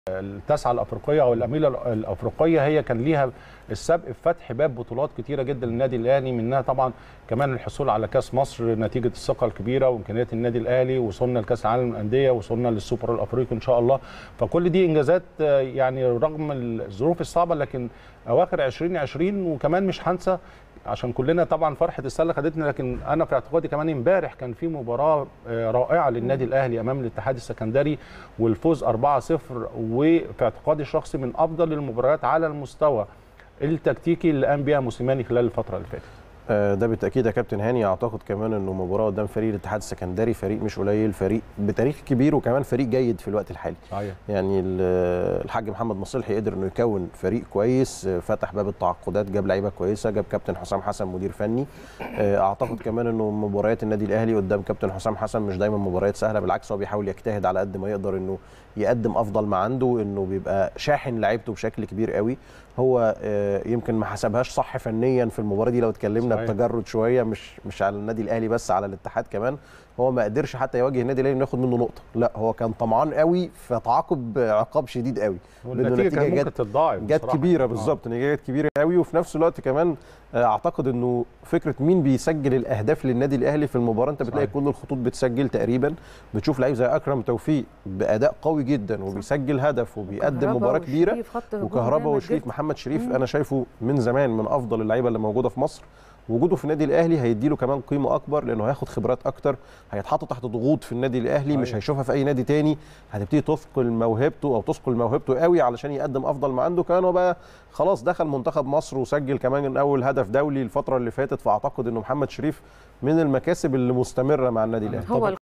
التاسعه الافريقيه او الاميله الافريقيه هي كان ليها السبق في فتح باب بطولات كتيره جدا للنادي الاهلي منها طبعا كمان الحصول على كاس مصر نتيجه الثقه الكبيره وامكانيات النادي الاهلي وصلنا لكاس العالم للانديه وصلنا للسوبر الافريقي ان شاء الله فكل دي انجازات يعني رغم الظروف الصعبه لكن اواخر 2020 وكمان مش هنسى عشان كلنا طبعا فرحه السله خدتنا لكن انا في اعتقادي كمان امبارح كان في مباراه رائعه للنادي الاهلي امام الاتحاد السكندري والفوز 4-0 وفي اعتقادي الشخصي من افضل المباريات على المستوى التكتيكي اللي قام بيها موسيماني خلال الفتره اللي فاتت ده بالتاكيد يا كابتن هاني اعتقد كمان انه مباراه قدام فريق الاتحاد السكندري فريق مش قليل فريق بتاريخ كبير وكمان فريق جيد في الوقت الحالي صحيح يعني الحاج محمد مصلحي قدر انه يكون فريق كويس فتح باب التعاقدات جاب لعيبه كويسه جاب كابتن حسام حسن مدير فني اعتقد كمان انه مباريات النادي الاهلي قدام كابتن حسام حسن مش دايما مباريات سهله بالعكس هو بيحاول يجتهد على قد ما يقدر انه يقدم افضل ما عنده انه بيبقى شاحن لعيبته بشكل كبير قوي هو يمكن ما حسبهاش صح فنيا في المباراه دي لو اتكلمنا صحيح. بتجرد شويه مش مش على النادي الاهلي بس على الاتحاد كمان هو ما قدرش حتى يواجه النادي الاهلي انه ياخد منه نقطه لا هو كان طمعان قوي فتعاقب عقاب شديد قوي والنتيجه كانت ممكن تتضاعف جت كبيره بالظبط النتيجه جت كبيره قوي وفي نفس الوقت كمان اعتقد انه فكره مين بيسجل الاهداف للنادي الاهلي في المباراه انت بتلاقي صحيح. كل الخطوط بتسجل تقريبا بتشوف لعيب زي اكرم توفيق باداء قوي جدا وبيسجل هدف وبيقدم مباراه كبيره وكهربا وشريف محمد شريف مم. انا شايفه من زمان من افضل اللعيبه اللي موجوده في مصر وجوده في النادي الاهلي هيديله كمان قيمه اكبر لانه هياخد خبرات اكتر هيتحط تحت ضغوط في النادي الاهلي مش هيشوفها في اي نادي تاني هتبتدي تثقل موهبته او تثقل موهبته قوي علشان يقدم افضل ما عنده كمان هو بقى خلاص دخل منتخب مصر وسجل كمان اول هدف دولي الفتره اللي فاتت فاعتقد انه محمد شريف من المكاسب اللي مستمره مع النادي الاهلي